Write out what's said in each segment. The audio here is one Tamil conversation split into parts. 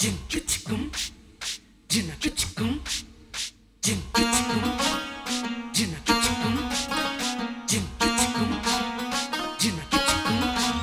Jin-ka-chickum, jin-ka-chickum, jin-ka-chickum, jin-ka-chickum, jin-ka-chickum, jin-ka-chickum.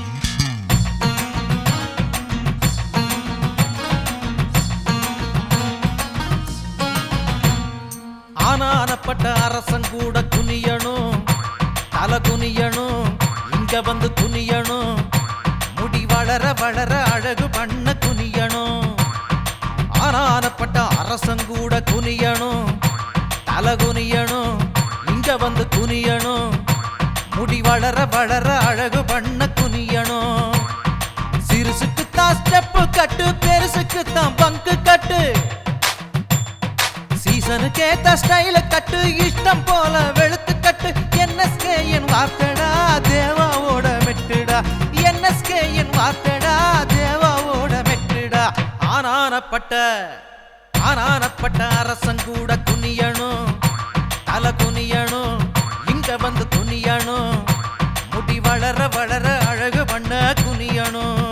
ஆனானப்பட்ட அரசன் கூட குனியணும் தலை குனியணும் இங்க வந்து குனியணும் முடி வளர வளர அழகு பண்ண குனியணும் ஆனானப்பட்ட அரசன் கூட குனியணும் தலை குனியணும் இங்க வந்து குனியணும் முடி வளர வளர அழகு பண்ண குனியணும் சிறுசுக்கு தான் ஸ்டெப்பு கட்டு பெருசுக்கு தான் பங்கு கட்டு சீசனுக்கு ஏத்த ஸ்டைல கட்டு இஷ்டம் போல வெளுத்து கட்டு என்எஸ்கே என் வார்த்தடா தேவாவோட மெட்டுடா என்எஸ்கே என் வார்த்தடா தேவாவோட மெட்டுடா ஆனானப்பட்ட ஆனானப்பட்ட அரசன் கூட குனியணும் தலை குனியணும் இங்க வந்து குனியணும் முடி வளர வளர அழகு பண்ண குனியணும்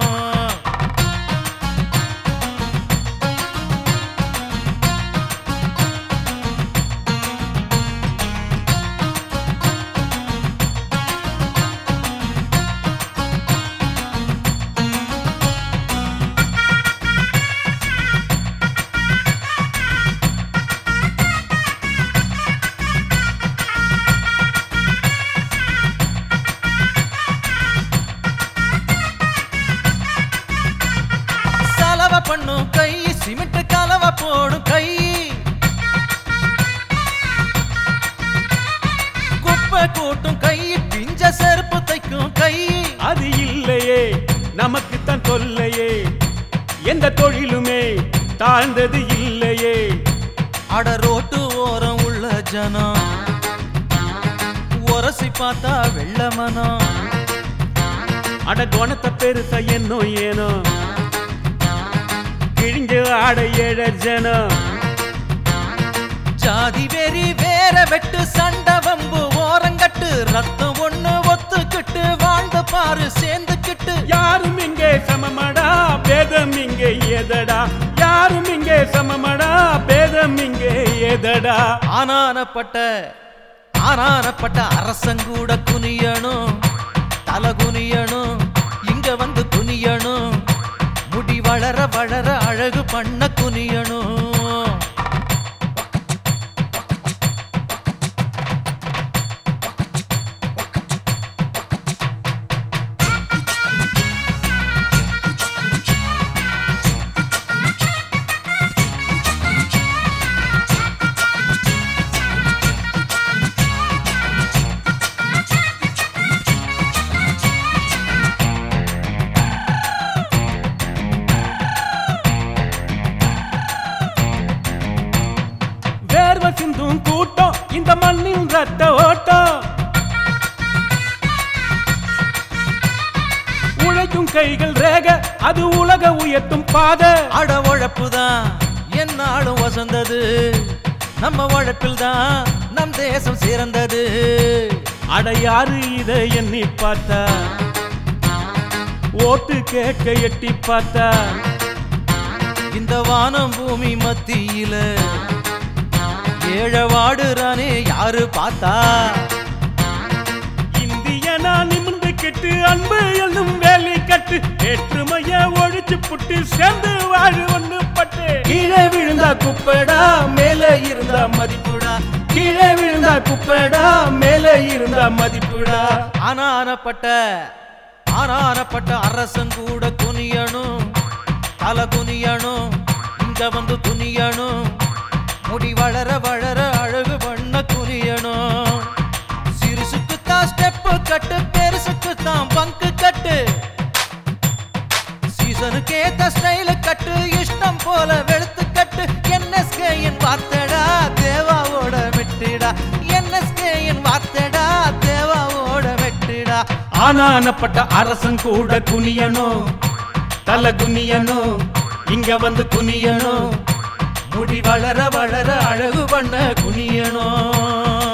சலவ பண்ணும் கை சிமெண்ட் கலவ போடும் கை குப்பை கூட்டும் கை பிஞ்ச செருப்பு தைக்கும் கை அது இல்லையே நமக்குத்தான் தொல்லையே எந்த தொழிலுமே தாழ்ந்தது இல்லையே அட ரோட்டு ஓரம் உள்ள ஜனம் உரசி பார்த்தா வெள்ள மனம் அட குணத்தை பெருசா என்னோ ஏனோ கிழிஞ்சு ஆட ஏழ ஜனம் ஜாதி வெறி வேற வெட்டு சண்டை வம்பு ஓரங்கட்டு ரத்தம் ஒண்ணு ஒத்துக்கிட்டு வாழ்ந்து பாரு சேர்ந்துக்கிட்டு யாரும் இங்கே சமமடா பேதம் இங்கே எதடா யாரும் இங்கே சமமடா பேதம் இங்கே எதடா ஆனானப்பட்ட ஆனானப்பட்ட அரசங்கூட குனியணும் தலை குனியணும் இங்க வந்து குனியணும் முடி வளர வளர அழகு பண்ண குனியணும் வேர்வை சிந்தும் கூட்டம் இந்த மண்ணின் ரத்த ஓட்டம் உழைக்கும் கைகள் ரேக அது உலக உயர்த்தும் பாதை அட உழப்புதான் என்னாலும் வசந்தது நம்ம உழைப்பில் தான் நம் தேசம் சிறந்தது அட யாரு இத எண்ணி பார்த்தா ஓட்டு கேட்க எட்டி பார்த்தா இந்த வானம் பூமி மத்தியில ஏழ வாடுறானே யாரு பார்த்தா இந்தியனா நிமிர்ந்து கெட்டு அன்பு என்னும் வேலி கட்டு வேற்றுமைய ஒழிச்சு புட்டு சேர்ந்து வாழு ஒண்ணு பட்டு கீழே விழுந்தா குப்படா மேல இருந்தா மதிப்புடா கீழே விழுந்தா குப்படா மேல இருந்தா மதிப்புடா ஆனானப்பட்ட ஆனானப்பட்ட அரசன் கூட குனியணும் தலை குனியணும் இங்க வந்து குனியணும் முடி வளர வளர அழகு பண்ண குனியணும் சிறுசுக்கு தான் ஸ்டெப்பு கட்டு பெருசுக்கு தான் பங்கு கட்டு சீசனுக்கு ஏத்த ஸ்டைல கட்டு இஷ்டம் போல வெளுத்து கட்டு என்எஸ்கே என் வார்த்தடா தேவாவோட மெட்டிடா என்எஸ்கே என் வார்த்தடா தேவாவோட மெட்டிடா ஆனானப்பட்ட அரசன் கூட குனியணும் தலை குனியணும் இங்க வந்து குனியணும் முடி வளர வளர அழகு பண்ண குனியணும்